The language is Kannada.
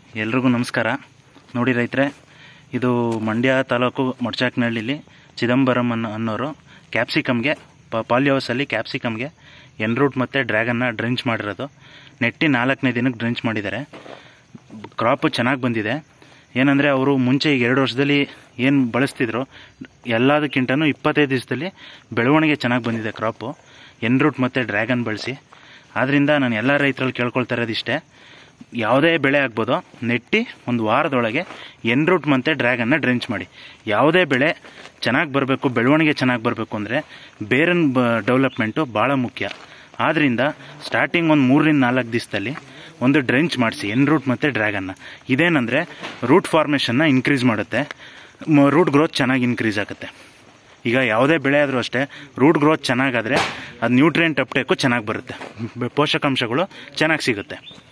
ಎಲ್ರಿಗೂ ನಮಸ್ಕಾರ ನೋಡಿ ರೈತರೆ ಇದು ಮಂಡ್ಯ ತಾಲೂಕು ಮೊಡ್ಚಾಕ್ನಹಳ್ಳಿಲಿ ಚಿದಂಬರಂ ಅನ್ನೋ ಅನ್ನೋರು ಕ್ಯಾಪ್ಸಿಕಮ್ಗೆ ಪ ಪಾಲಿಹೌಸಲ್ಲಿ ಕ್ಯಾಪ್ಸಿಕಮ್ಗೆ ಎನ್ರೂಟ್ ಮತ್ತು ಡ್ರ್ಯಾಗನ್ನ ಡ್ರೆಂಚ್ ಮಾಡಿರೋದು ನೆಟ್ಟಿ ನಾಲ್ಕನೇ ದಿನಕ್ಕೆ ಡ್ರೆಂಚ್ ಮಾಡಿದ್ದಾರೆ ಕ್ರಾಪು ಚೆನ್ನಾಗಿ ಬಂದಿದೆ ಏನಂದರೆ ಅವರು ಮುಂಚೆ ಈಗ ಎರಡು ವರ್ಷದಲ್ಲಿ ಏನು ಬಳಸ್ತಿದ್ರು ಎಲ್ಲದಕ್ಕಿಂತನೂ ಇಪ್ಪತ್ತೈದು ದಿವಸದಲ್ಲಿ ಬೆಳವಣಿಗೆ ಚೆನ್ನಾಗಿ ಬಂದಿದೆ ಕ್ರಾಪು ಎನ್ರೂಟ್ ಮತ್ತು ಡ್ರ್ಯಾಗನ್ ಬಳಸಿ ಆದ್ದರಿಂದ ನಾನು ಎಲ್ಲ ರೈತರಲ್ಲಿ ಕೇಳ್ಕೊಳ್ತಾ ಇರೋದಿಷ್ಟೇ ಯಾವುದೇ ಬೆಳೆ ಆಗ್ಬೋದು ನೆಟ್ಟಿ ಒಂದು ವಾರದೊಳಗೆ ಎನ್ರೂಟ್ ಮತ್ತು ಡ್ರ್ಯಾಗನ್ನ ಡ್ರೆಂಚ್ ಮಾಡಿ ಯಾವುದೇ ಬೆಳೆ ಚೆನ್ನಾಗಿ ಬರಬೇಕು ಬೆಳವಣಿಗೆ ಚೆನ್ನಾಗಿ ಬರಬೇಕು ಅಂದರೆ ಬೇರನ್ ಬ ಡೆವಲಪ್ಮೆಂಟು ಭಾಳ ಮುಖ್ಯ ಆದ್ದರಿಂದ ಸ್ಟಾರ್ಟಿಂಗ್ ಒಂದು ಮೂರರಿಂದ ನಾಲ್ಕು ದಿವಸದಲ್ಲಿ ಒಂದು ಡ್ರೆಂಚ್ ಮಾಡಿಸಿ ಎನ್ರೂಟ್ ಮತ್ತು ಡ್ರ್ಯಾಗನ್ನ ಇದೇನಂದರೆ ರೂಟ್ ಫಾರ್ಮೇಷನ್ನ ಇನ್ಕ್ರೀಸ್ ಮಾಡುತ್ತೆ ರೂಟ್ ಗ್ರೋತ್ ಚೆನ್ನಾಗಿ ಇನ್ಕ್ರೀಸ್ ಆಗುತ್ತೆ ಈಗ ಯಾವುದೇ ಬೆಳೆ ಆದರೂ ಅಷ್ಟೇ ರೂಟ್ ಗ್ರೋತ್ ಚೆನ್ನಾಗಾದರೆ ಅದು ನ್ಯೂಟ್ರಿಯೆಂಟ್ ಅಪ್ಟೇಕು ಚೆನ್ನಾಗಿ ಬರುತ್ತೆ ಬ- ಪೋಷಕಾಂಶಗಳು ಚೆನ್ನಾಗಿ ಸಿಗುತ್ತೆ